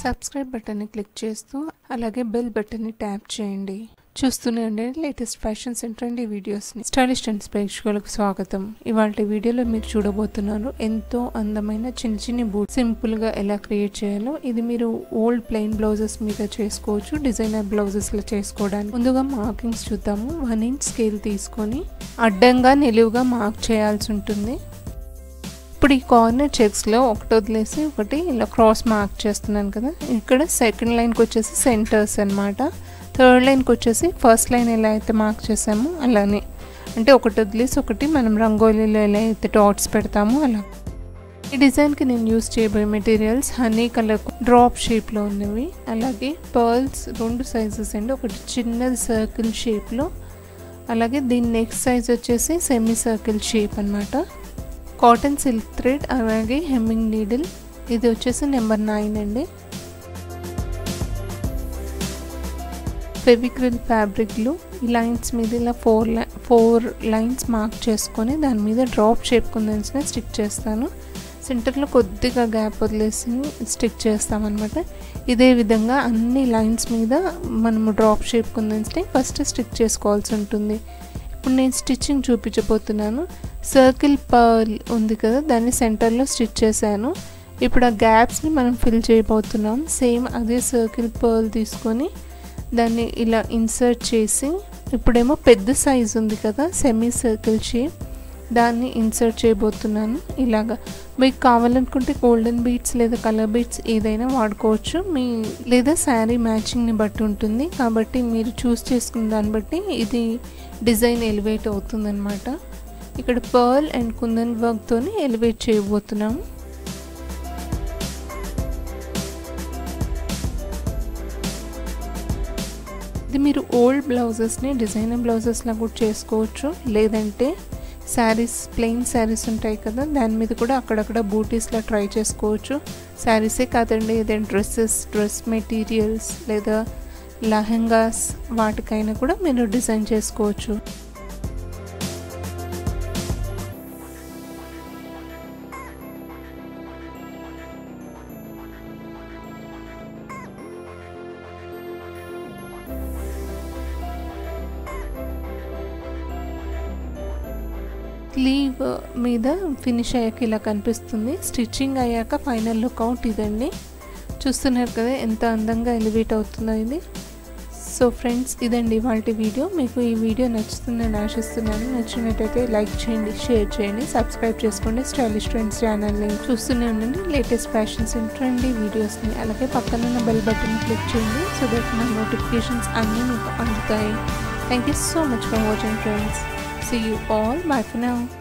Subscribe బటన్ని click చేస్తూ అలాగే బెల్ బటన్ని ట్యాప్ చేయండి చూస్తూనే ఉండండి లేటెస్ట్ ఫ్యాషన్స్ అండ్ ట్రెండీ వీడియోస్ని స్టైలిష్ ట్రెండ్స్ ప్రేక్షకులకు స్వాగతం ఇవాళ వీడియోలో మీరు చూడబోతున్నారు ఎంతో అందమైన చిన్న చిన్న బూట్ సింపుల్గా ఎలా క్రియేట్ చేయాలో ఇది మీరు ఓల్డ్ ప్లెయిన్ బ్లౌజెస్ మీద చేసుకోవచ్చు డిజైనర్ బ్లౌజెస్లో చేసుకోవడానికి ముందుగా మార్కింగ్స్ చూద్దాము వన్ ఇంచ్ స్కేల్ తీసుకొని అడ్డంగా నిలువుగా మార్క్ చేయాల్సి ఉంటుంది ఇప్పుడు ఈ కార్నర్ చెక్స్లో ఒకటి వదిలేసి ఒకటి ఇలా క్రాస్ మార్క్ చేస్తున్నాను కదా ఇక్కడ సెకండ్ లైన్కి వచ్చేసి సెంటర్స్ అనమాట థర్డ్ లైన్కి వచ్చేసి ఫస్ట్ లైన్ ఎలా అయితే మార్క్ చేసామో అలానే అంటే ఒకటి వదిలేసి ఒకటి మనం రంగోలీలో ఎలా అయితే డాట్స్ పెడతామో అలా ఈ డిజైన్కి నేను యూస్ చేయబోయే మెటీరియల్స్ హనీ కలర్ డ్రాప్ షేప్లో ఉన్నవి అలాగే పర్ల్స్ రెండు సైజెస్ అండి ఒకటి చిన్నది సర్కిల్ షేప్లో అలాగే దీని నెక్స్ట్ సైజ్ వచ్చేసి సెమీ సర్కిల్ షేప్ అనమాట కాటన్ సిల్క్ థ్రెడ్ అలాగే హెమ్మింగ్ నీడిల్ ఇది వచ్చేసి నెంబర్ నైన్ అండి ఫెవిక్రిల్ ఫ్యాబ్రిక్లు ఈ లైన్స్ మీద ఇలా ఫోర్ లై ఫోర్ లైన్స్ మార్క్ చేసుకొని దాని మీద డ్రాప్ షేప్ కుందన్స్ని స్టిక్ చేస్తాను సెంటర్లో కొద్దిగా గ్యాప్ వదిలేసి స్టిక్ చేస్తామన్నమాట ఇదే విధంగా అన్ని లైన్స్ మీద మనము డ్రాప్ షేప్ కుందన్స్ని ఫస్ట్ స్టిక్ చేసుకోవాల్సి ఉంటుంది ఇప్పుడు నేను స్టిచ్చింగ్ చూపించబోతున్నాను సర్కిల్ పర్ల్ ఉంది కదా దాన్ని సెంటర్లో స్టిచ్ చేశాను ఇప్పుడు ఆ గ్యాప్స్ని మనం ఫిల్ చేయబోతున్నాం సేమ్ అదే సర్కిల్ పర్ల్ తీసుకొని దాన్ని ఇలా ఇన్సర్ట్ చేసి ఇప్పుడేమో పెద్ద సైజ్ ఉంది కదా సెమీ సర్కిల్ షేప్ దాన్ని ఇన్సర్ట్ చేయబోతున్నాను ఇలాగా మీకు కావాలనుకుంటే గోల్డెన్ బీట్స్ లేదా కలర్ బీట్స్ ఏదైనా వాడుకోవచ్చు మీ లేదా శారీ మ్యాచింగ్ని బట్టి ఉంటుంది కాబట్టి మీరు చూస్ చేసుకున్న దాన్ని బట్టి ఇది డిజైన్ ఎలివేట్ అవుతుందన్నమాట ఇక్కడ పర్ల్ అండ్ కుందన్ వర్క్తోని ఎలివేట్ చేయబోతున్నాము ఇది మీరు ఓల్డ్ బ్లౌజెస్ని డిజైనర్ బ్లౌజెస్లా కూడా చేసుకోవచ్చు లేదంటే శారీస్ ప్లెయిన్ శారీస్ ఉంటాయి కదా దాని మీద కూడా అక్కడక్కడ బూటీస్లా ట్రై చేసుకోవచ్చు శారీసే కాదండి ఏదైనా డ్రెస్సెస్ డ్రెస్ మెటీరియల్స్ లేదా లెహంగాస్ వాటికైనా కూడా మీరు డిజైన్ చేసుకోవచ్చు స్లీవ్ మీద ఫినిష్ అయ్యాక ఇలా కనిపిస్తుంది స్టిచ్చింగ్ అయ్యాక ఫైనల్ లుక్ అవుట్ ఇదండి చూస్తున్నారు కదా ఎంత అందంగా ఎలివేట్ అవుతుందో ఇది సో ఫ్రెండ్స్ ఇదండి వాళ్ళ వీడియో మీకు ఈ వీడియో నచ్చుతుందని ఆశిస్తున్నాను నచ్చినట్టయితే లైక్ చేయండి షేర్ చేయండి సబ్స్క్రైబ్ చేసుకోండి స్టైలిష్ ట్రెండ్స్ ఛానల్ని చూస్తూనే ఉండండి లేటెస్ట్ ఫ్యాషన్స్ అండ్ ట్రెండీ వీడియోస్ని అలాగే పక్కన ఉన్న బెల్ బటన్ క్లిక్ చేయండి సో దట్ నా నోటిఫికేషన్స్ అన్నీ మీకు అందుతాయి thank you so much for watching friends See you all. Bye for now.